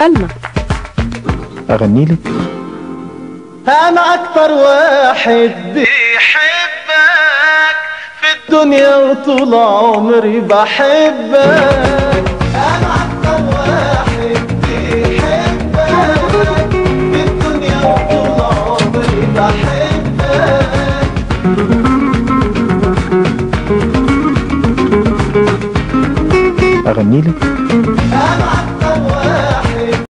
ألما اغني لك انا اكتر واحد بيحبك في الدنيا وطول عمري بحبك انا اكتر واحد بيحبك في الدنيا وطول عمري بحبك اغني لك انا